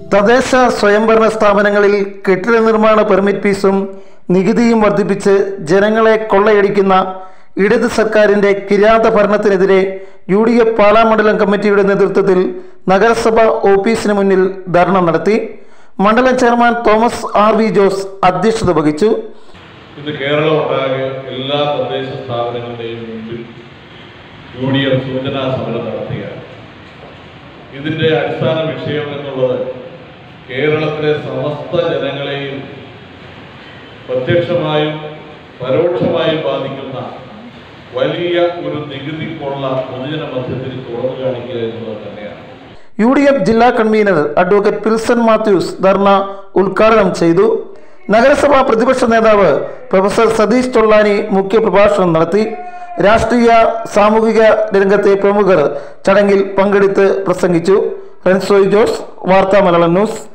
തദ്ദേശ സ്വയംഭരണ സ്ഥാപനങ്ങളിൽ കെട്ടിട നിർമ്മാണ പെർമിറ്റ് ഫീസും നികുതിയും വർദ്ധിപ്പിച്ച് ജനങ്ങളെ കൊള്ളയടിക്കുന്ന ഇടത് സർക്കാരിന്റെ കിരാത ഭരണത്തിനെതിരെ യു ഡി എഫ് പാലാമണ്ഡലം കമ്മിറ്റിയുടെ നേതൃത്വത്തിൽ നഗരസഭ ഓഫീസിന് മുന്നിൽ ധർണ നടത്തി മണ്ഡലം chairman Thomas R V Jose അധ്യക്ഷത വഹിച്ചു ഇന്ന് കേരളം ഒട്ടാകെ എല്ലാ തദ്ദേശ സ്ഥാപനങ്ങളുടെയും മുമ്പിൽ യു ഡി എഫ് സൂചനാ സമരം നടത്തുകയാണ് ഇതിന്റെ അടിസ്ഥാന വിഷയം എന്നുള്ളത് കേരളത്തിലെ സമസ്ത ജനങ്ങളെയും പ്രത്യക്ഷമായും പരോക്ഷമായും ബാധിക്കുന്ന വലിയ ഒരു നികുതി കൊള്ള പൊതുജന മധ്യത്തിൽ തുറന്നു കാണിക്കുക എന്നുള്ളത് തന്നെയാണ് യു ഡി എഫ് ജില്ലാ കൺവീനർ അഡ്വക്കേറ്റ് പിൽസൺ മാത്യൂസ് ധർണ ഉദ്ഘാടനം ചെയ്തു നഗരസഭാ പ്രതിപക്ഷ നേതാവ് പ്രൊഫസർ സതീഷ് തൊള്ളാനി മുഖ്യപ്രഭാഷണം നടത്തി രാഷ്ട്രീയ സാമൂഹിക രംഗത്തെ പ്രമുഖർ ചടങ്ങിൽ പങ്കെടുത്ത് പ്രസംഗിച്ചു റെൻസോയ് ജോസ് വാർത്താ മലയാളം ന്യൂസ്